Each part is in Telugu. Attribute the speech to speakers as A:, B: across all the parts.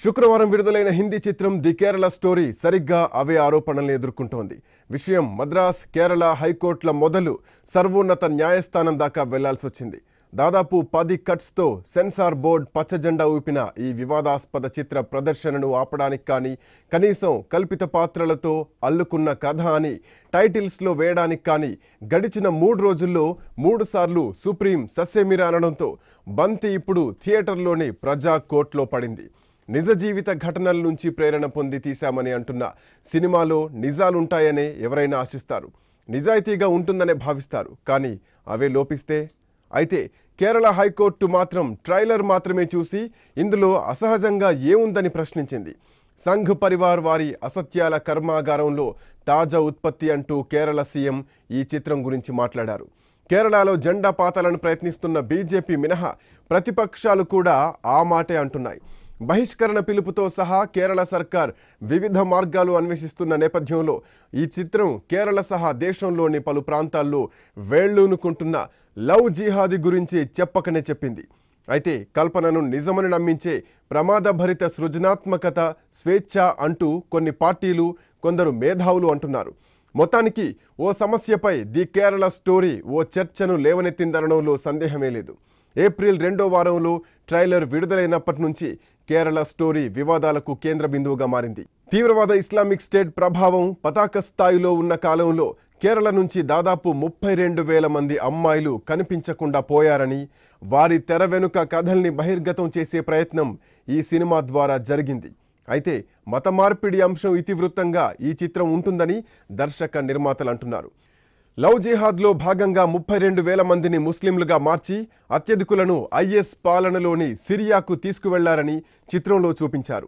A: శుక్రవారం విడుదలైన హిందీ చిత్రం ది కేరళ స్టోరీ సరిగ్గా అవే ఆరోపణలు ఎదుర్కొంటోంది విషయం మద్రాస్ కేరళ హైకోర్టుల మొదలు సర్వోన్నత న్యాయస్థానం దాకా వెళ్లాల్సి వచ్చింది దాదాపు పది కట్స్తో సెన్సార్ బోర్డ్ పచ్చజెండా ఊపిన ఈ వివాదాస్పద చిత్ర ప్రదర్శనను ఆపడానికి కానీ కనీసం కల్పిత పాత్రలతో అల్లుకున్న కథ అని టైటిల్స్లో వేయడానికి కానీ గడిచిన మూడు రోజుల్లో మూడుసార్లు సుప్రీం సస్యమిరా అనడంతో బంతి ఇప్పుడు థియేటర్లోని ప్రజా కోర్టులో పడింది నిజ జీవిత ఘటనల నుంచి ప్రేరణ పొంది తీశామని అంటున్న సినిమాలో నిజాలుంటాయనే ఎవరైనా ఆశిస్తారు నిజాయితీగా ఉంటుందనే భావిస్తారు కానీ అవే లోపిస్తే అయితే కేరళ హైకోర్టు మాత్రం ట్రైలర్ మాత్రమే చూసి ఇందులో అసహజంగా ఏముందని ప్రశ్నించింది సంఘ్ పరివార్ వారి అసత్యాల కర్మాగారంలో తాజా ఉత్పత్తి అంటూ కేరళ సీఎం ఈ చిత్రం గురించి మాట్లాడారు కేరళలో జెండా పాతాలను ప్రయత్నిస్తున్న బీజేపీ మినహా ప్రతిపక్షాలు కూడా ఆ మాటే అంటున్నాయి బహిష్కరణ పిలుపుతో సహా కేరళ సర్కార్ వివిధ మార్గాలు అన్వేషిస్తున్న నేపథ్యంలో ఈ చిత్రం కేరళ సహా దేశంలోని పలు ప్రాంతాల్లో వేళ్లూనుకుంటున్న లవ్ జిహాదీ గురించి చెప్పకనే చెప్పింది అయితే కల్పనను నిజమని నమ్మించే ప్రమాదభరిత సృజనాత్మకత స్వేచ్ఛ అంటూ కొన్ని పార్టీలు కొందరు మేధావులు అంటున్నారు మొత్తానికి ఓ సమస్యపై ది కేరళ స్టోరీ ఓ చర్చను లేవనెత్తిందనడంలో సందేహమే లేదు ఏప్రిల్ రెండో వారంలో ట్రైలర్ విడుదలైనప్పటి నుంచి కేరళ స్టోరీ వివాదాలకు కేంద్ర బిందువుగా మారింది తీవ్రవాద ఇస్లామిక్ స్టేట్ ప్రభావం పతాక స్థాయిలో ఉన్న కాలంలో కేరళ నుంచి దాదాపు ముప్పై రెండు వేల మంది అమ్మాయిలు కనిపించకుండా పోయారని వారి తెర వెనుక కథల్ని బహిర్గతం చేసే ప్రయత్నం ఈ సినిమా ద్వారా జరిగింది అయితే మత మార్పిడి అంశం ఇతివృత్తంగా ఈ చిత్రం ఉంటుందని దర్శక నిర్మాతలు అంటున్నారు లవ్ జిహాద్లో భాగంగా ముప్పై రెండు వేల మందిని ముస్లింలుగా మార్చి అత్యధికులను ఐఎస్ పాలనలోని సిరియాకు తీసుకువెళ్లారని చిత్రంలో చూపించారు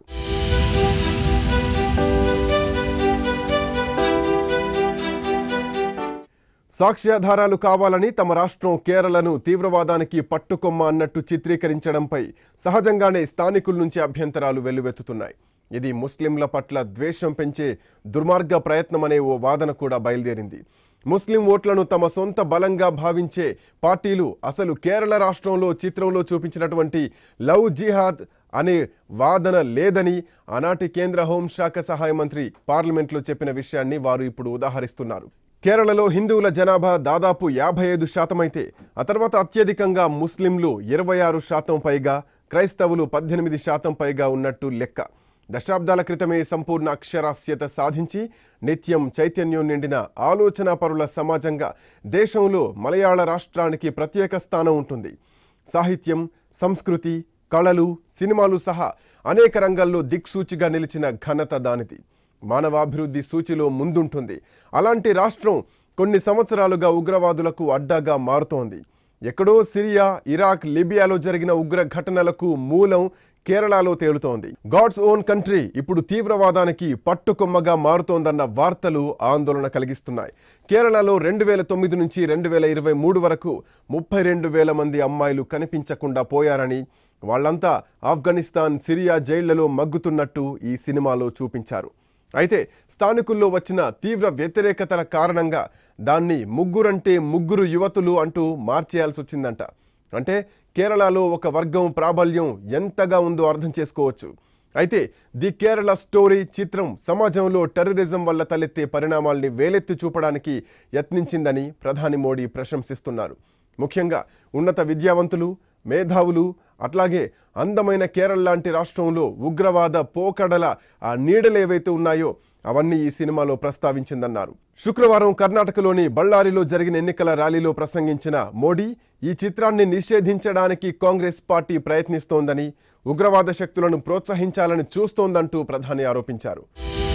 A: సాక్ష్యాధారాలు కావాలని తమ రాష్ట్రం కేరళను తీవ్రవాదానికి పట్టుకొమ్మ అన్నట్టు చిత్రీకరించడంపై సహజంగానే స్థానికుల నుంచి అభ్యంతరాలు వెల్లువెత్తుతున్నాయి ఇది ముస్లింల పట్ల ద్వేషం పెంచే దుర్మార్గ ప్రయత్నమనే ఓ వాదన కూడా బయలుదేరింది ముస్లిం ఓట్లను తమ సొంత బలంగా భావించే పార్టీలు అసలు కేరళ రాష్ట్రంలో చిత్రంలో చూపించినటువంటి లవ్ జిహాద్ అనే వాదన లేదని ఆనాటి కేంద్ర హోంశాఖ సహాయ మంత్రి పార్లమెంట్లో చెప్పిన విషయాన్ని వారు ఇప్పుడు ఉదాహరిస్తున్నారు కేరళలో హిందువుల జనాభా దాదాపు యాభై ఐదు శాతమైతే ఆ తర్వాత అత్యధికంగా ముస్లింలు ఇరవై ఆరు శాతం పైగా క్రైస్తవులు పద్దెనిమిది శాతం పైగా ఉన్నట్టు లెక్క దశాబ్దాల క్రితమే సంపూర్ణ అక్షరాస్యత సాధించి నిత్యం చైతన్యం నిండిన ఆలోచనా పరుల సమాజంగా దేశంలో మలయాళ రాష్ట్రానికి ప్రత్యేక స్థానం ఉంటుంది సాహిత్యం సంస్కృతి కళలు సినిమాలు సహా అనేక రంగాల్లో దిక్సూచిగా నిలిచిన ఘనత దానిది మానవాభివృద్ధి సూచిలో ముందుంటుంది అలాంటి రాష్ట్రం కొన్ని సంవత్సరాలుగా ఉగ్రవాదులకు అడ్డాగా మారుతోంది ఎక్కడో సిరియా ఇరాక్ లిబియాలో జరిగిన ఉగ్ర ఘటనలకు మూలం కేరళలో తేలుతోంది గాడ్స్ ఓన్ కంట్రీ ఇప్పుడు తీవ్రవాదానికి పట్టుకొమ్మగా మారుతోందన్న వార్తలు ఆందోళన కలిగిస్తున్నాయి కేరళలో రెండు వేల తొమ్మిది నుంచి రెండు వేల ఇరవై మూడు వరకు ముప్పై రెండు వేల మంది అమ్మాయిలు కనిపించకుండా పోయారని వాళ్ళంతా ఆఫ్ఘనిస్తాన్ సిరియా జైళ్లలో మగ్గుతున్నట్టు ఈ సినిమాలో చూపించారు అయితే స్థానికుల్లో వచ్చిన తీవ్ర వ్యతిరేకతల కారణంగా దాన్ని ముగ్గురంటే ముగ్గురు యువతులు అంటూ మార్చేయాల్సి వచ్చిందంట అంటే కేరళలో ఒక వర్గం ప్రాబల్యం ఎంతగా ఉందో అర్థం చేసుకోవచ్చు అయితే ది కేరళ స్టోరీ చిత్రం సమాజంలో టెర్రరిజం వల్ల తలెత్తే పరిణామాల్ని వేలెత్తి చూపడానికి యత్నించిందని ప్రధాని మోడీ ప్రశంసిస్తున్నారు ముఖ్యంగా ఉన్నత విద్యావంతులు మేధావులు అట్లాగే అందమైన కేరళ లాంటి రాష్ట్రంలో ఉగ్రవాద పోకడల ఆ నీడలు ఏవైతే ఉన్నాయో అవన్నీ ఈ సినిమాలో ప్రస్తావించిందన్నారు శుక్రవారం కర్ణాటకలోని బళ్ళారిలో జరిగిన ఎన్నికల ర్యాలీలో ప్రసంగించిన మోడీ ఈ చిత్రాన్ని నిషేధించడానికి కాంగ్రెస్ పార్టీ ప్రయత్నిస్తోందని ఉగ్రవాద శక్తులను ప్రోత్సహించాలని చూస్తోందంటూ ప్రధాని ఆరోపించారు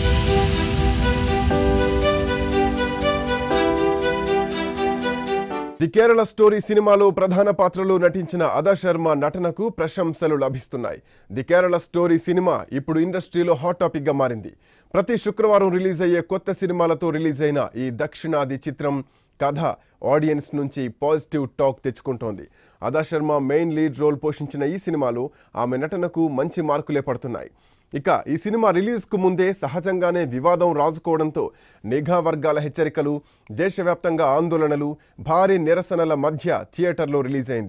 A: ది కేరళ స్టోరీ సినిమాలో ప్రధాన పాత్రలో నటించిన అదా శర్మ నటనకు ప్రశంసలు లభిస్తున్నాయి ది కేరళ స్టోరీ సినిమా ఇప్పుడు ఇండస్ట్రీలో హాట్ టాపిక్ గా మారింది ప్రతి శుక్రవారం రిలీజ్ అయ్యే కొత్త సినిమాలతో రిలీజ్ అయిన ఈ దక్షిణాది చిత్రం కథ ఆడియన్స్ నుంచి పాజిటివ్ టాక్ తెచ్చుకుంటోంది అదా శర్మ మెయిన్ లీడ్ రోల్ పోషించిన ఈ సినిమాలో ఆమె నటనకు మంచి మార్కులే పడుతున్నాయి ఇక ఈ సినిమా రిలీజ్కు ముందే సహజంగానే వివాదం రాజుకోవడంతో నిఘా వర్గాల హెచ్చరికలు దేశవ్యాప్తంగా ఆందోళనలు భారీ నిరసనల మధ్య థియేటర్లో రిలీజ్ అయింది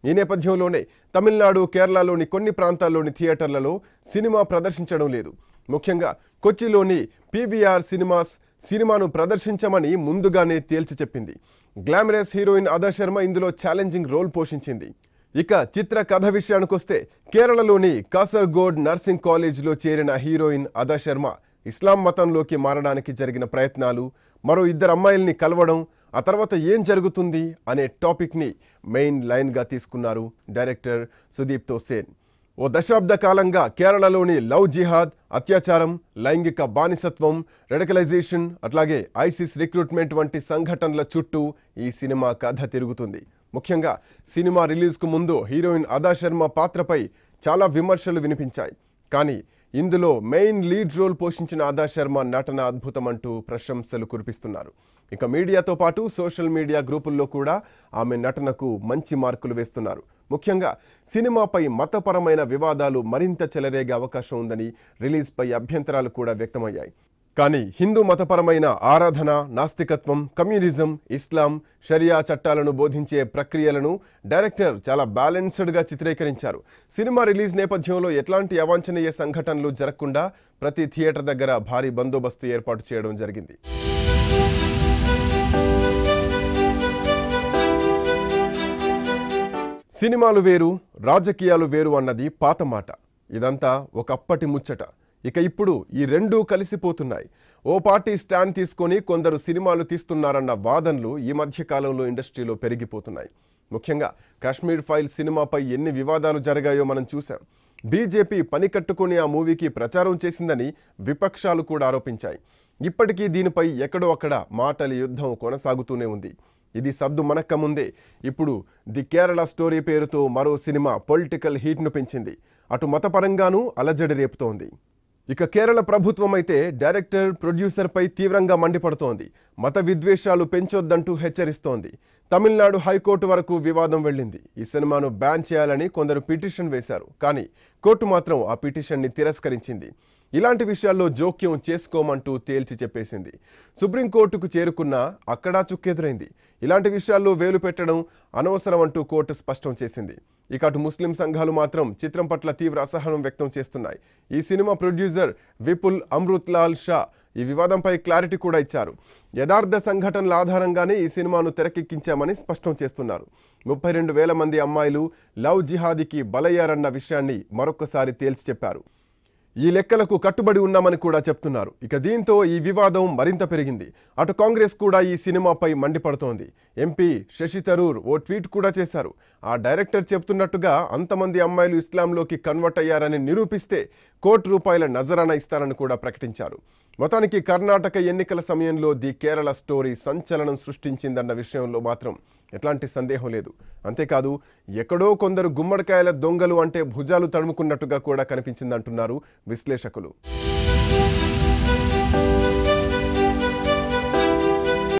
A: ఈ నేపథ్యంలోనే తమిళనాడు కేరళలోని కొన్ని ప్రాంతాల్లోని థియేటర్లలో సినిమా ప్రదర్శించడం లేదు ముఖ్యంగా కొచ్చిలోని పీవీఆర్ సినిమాస్ సినిమాను ప్రదర్శించమని ముందుగానే తేల్చి చెప్పింది గ్లామరస్ హీరోయిన్ అదా శర్మ ఇందులో ఛాలెంజింగ్ రోల్ పోషించింది ఇక చిత్ర కథ విషయానికొస్తే కేరళలోని కాసర్గోడ్ నర్సింగ్ కాలేజీలో చేరిన హీరోయిన్ అదా శర్మ ఇస్లాం మతంలోకి మారడానికి జరిగిన ప్రయత్నాలు మరో ఇద్దరు అమ్మాయిల్ని కలవడం ఆ తర్వాత ఏం జరుగుతుంది అనే టాపిక్ని మెయిన్ లైన్గా తీసుకున్నారు డైరెక్టర్ సుదీప్ తోసేన్ ఓ దశాబ్ద కాలంగా కేరళలోని లవ్ జిహాద్ అత్యాచారం లైంగిక బానిసత్వం రెడకలైజేషన్ అట్లాగే ఐసిస్ రిక్రూట్మెంట్ వంటి సంఘటనల చుట్టూ ఈ సినిమా కథ తిరుగుతుంది ముఖ్యంగా సినిమా రిలీజ్కు ముందు హీరోయిన్ అదా శర్మ పాత్రపై చాలా విమర్శలు వినిపించాయి కానీ ఇందులో మెయిన్ లీడ్ రోల్ పోషించిన ఆదా శర్మ నటన అద్భుతం అంటూ ప్రశంసలు కురిపిస్తున్నారు ఇక మీడియాతో పాటు సోషల్ మీడియా గ్రూపుల్లో కూడా ఆమె నటనకు మంచి మార్కులు వేస్తున్నారు ముఖ్యంగా సినిమాపై మతపరమైన వివాదాలు మరింత చెలరేగే అవకాశం ఉందని రిలీజ్పై అభ్యంతరాలు కూడా వ్యక్తమయ్యాయి కానీ హిందూ మతపరమైన ఆరాధన నాస్తికత్వం కమ్యూనిజం ఇస్లాం షరియా చట్టాలను బోధించే ప్రక్రియలను డైరెక్టర్ చాలా బ్యాలెన్స్డ్గా చిత్రీకరించారు సినిమా రిలీజ్ నేపథ్యంలో ఎట్లాంటి అవాంఛనీయ సంఘటనలు జరగకుండా ప్రతి థియేటర్ దగ్గర భారీ బందోబస్తు ఏర్పాటు చేయడం జరిగింది సినిమాలు వేరు రాజకీయాలు వేరు అన్నది పాత మాట ఇదంతా ఒకప్పటి ముచ్చట ఇక ఇప్పుడు ఈ రెండూ కలిసిపోతున్నాయి ఓ పార్టీ స్టాండ్ తీసుకొని కొందరు సినిమాలు తీస్తున్నారన్న వాదనలు ఈ మధ్య కాలంలో ఇండస్ట్రీలో పెరిగిపోతున్నాయి ముఖ్యంగా కాశ్మీర్ ఫైల్ సినిమాపై ఎన్ని వివాదాలు జరిగాయో మనం చూసాం బీజేపీ పని కట్టుకుని ఆ మూవీకి ప్రచారం చేసిందని విపక్షాలు కూడా ఆరోపించాయి ఇప్పటికీ దీనిపై ఎక్కడో అక్కడ మాటల యుద్ధం కొనసాగుతూనే ఉంది ఇది సద్దు మనక్క ముందే ఇప్పుడు ది కేరళ స్టోరీ పేరుతో మరో సినిమా పొలిటికల్ హీట్ను పెంచింది అటు మతపరంగానూ అలజడి రేపుతోంది ఇక కేరళ ప్రభుత్వం అయితే డైరెక్టర్ ప్రొడ్యూసర్పై తీవ్రంగా మండిపడుతోంది మత విద్వేషాలు పెంచొద్దంటూ హెచ్చరిస్తోంది తమిళనాడు హైకోర్టు వరకు వివాదం వెళ్ళింది ఈ సినిమాను బ్యాన్ చేయాలని కొందరు పిటిషన్ వేశారు కానీ కోర్టు మాత్రం ఆ పిటిషన్ని తిరస్కరించింది ఇలాంటి విషయాల్లో జోక్యం చేసుకోమంటూ తేల్చి చెప్పేసింది సుప్రీంకోర్టుకు చేరుకున్నా అక్కడా చుక్కెదురైంది ఇలాంటి విషయాల్లో వేలు పెట్టడం అనవసరం అంటూ కోర్టు స్పష్టం చేసింది ఇక అటు ముస్లిం సంఘాలు మాత్రం చిత్రం పట్ల తీవ్ర అసహనం వ్యక్తం చేస్తున్నాయి ఈ సినిమా ప్రొడ్యూసర్ విపుల్ అమృత్లాల్ షా ఈ వివాదంపై క్లారిటీ కూడా ఇచ్చారు యథార్థ సంఘటనల ఆధారంగానే ఈ సినిమాను తెరకెక్కించామని స్పష్టం చేస్తున్నారు ముప్పై రెండు వేల మంది అమ్మాయిలు లవ్ జిహాదీకి బలయ్యారన్న విషయాన్ని మరొకసారి తేల్చి చెప్పారు ఈ లెక్కలకు కట్టుబడి ఉన్నామని కూడా చెప్తున్నారు ఇక దీంతో ఈ వివాదం మరింత పెరిగింది అటు కాంగ్రెస్ కూడా ఈ సినిమాపై మండిపడుతోంది ఎంపీ శశి థరూర్ ఓ ట్వీట్ కూడా చేశారు ఆ డైరెక్టర్ చెప్తున్నట్టుగా అంతమంది అమ్మాయిలు ఇస్లాంలోకి కన్వర్ట్ అయ్యారని నిరూపిస్తే కోటి రూపాయల నజరానా ఇస్తారని కూడా ప్రకటించారు మొత్తానికి కర్ణాటక ఎన్నికల సమయంలో ది కేరళ స్టోరీ సంచలనం సృష్టించిందన్న విషయంలో మాత్రం ఎట్లాంటి సందేహం లేదు అంతేకాదు ఎక్కడో కొందరు గుమ్మడికాయల దొంగలు అంటే భుజాలు తడుముకున్నట్టుగా కూడా కనిపించిందంటున్నారు విశ్లేషకులు